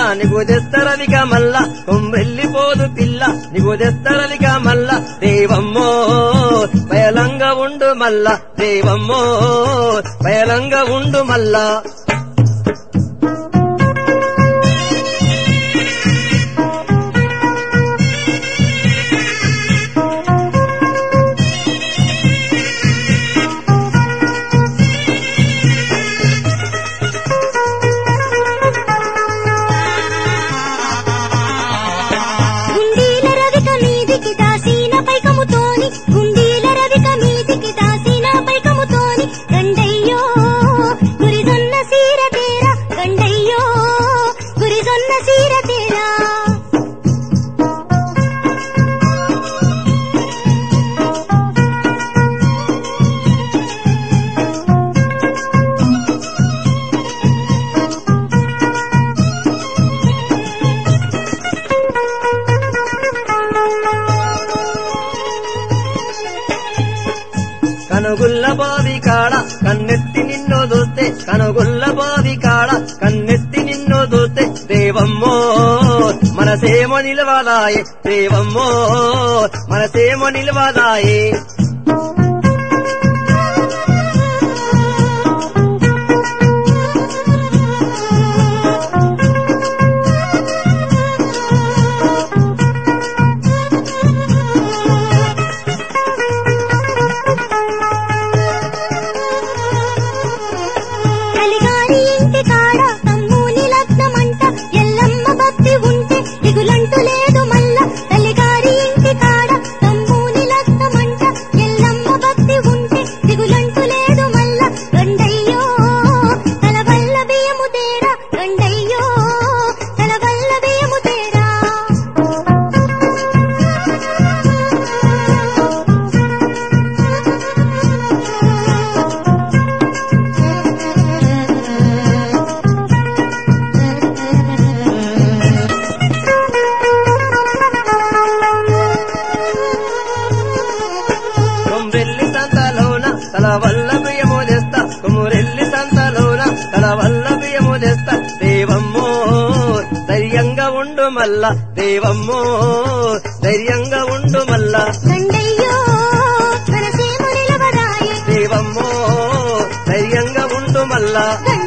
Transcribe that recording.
నీకు తెస్తరవిక మల్ల కొమ్మెల్లిపోదు పిల్ల నీకు తెస్తరవిక మల్ల దేవమ్మో బయలంగా ఉండు మల్ల దేవమ్మో బయలంగా ఉండు మల్లా గుండీల రవిక మీదికి దాసిన పైకముతోని గుండీల రవిక మీదికి దాసిన పైకముతోని గండయ్యో గురిజొన్న సీర తేరా గండయ్యో గురిజొన్న సీర తేరా కనుగుల్ల బావి కాడ కన్నెత్తి నిన్ను దూస్తే కనుగుల్ల బావి కాడ కన్నెత్తి నిన్ను దూస్తే దేవమ్మో మనసేమో నిలవదాయే దేవమ్మో మనసేమో నిలవదాయే కలిగారి ఇంటి కాడ తమ్ముని లగ్నమంట ఎల్లమ్మ భక్తి ఉంటే దిగులంటూ లేదు మల్ల తల్లిగారి ఇంటి కాడ తమ్ముని లగ్నమంట ఎల్లమ్మ భక్తి ఉంటే దిగులంటూ లేదు మల్ల గండయ్యో తల వల్ల బియ్యము తేరా గండయ్యో తల వల్ల బియ్యము తేరా కొమ్రెల్లి సంతలోన తల వల్ల బియ్యము తెస్తా కొమ్రెల్లి సంతలోన తల వల్ల బియ్యము తెస్తా దేవమ్మో ధైర్యంగా ఉండు మల్ల దేవమ్మో ధైర్యంగా ఉండు మల్ల గండయ్యో మనసేము నిలవరాయే దేవమ్మో ధైర్యంగా ఉండు మల్ల గండయ్యో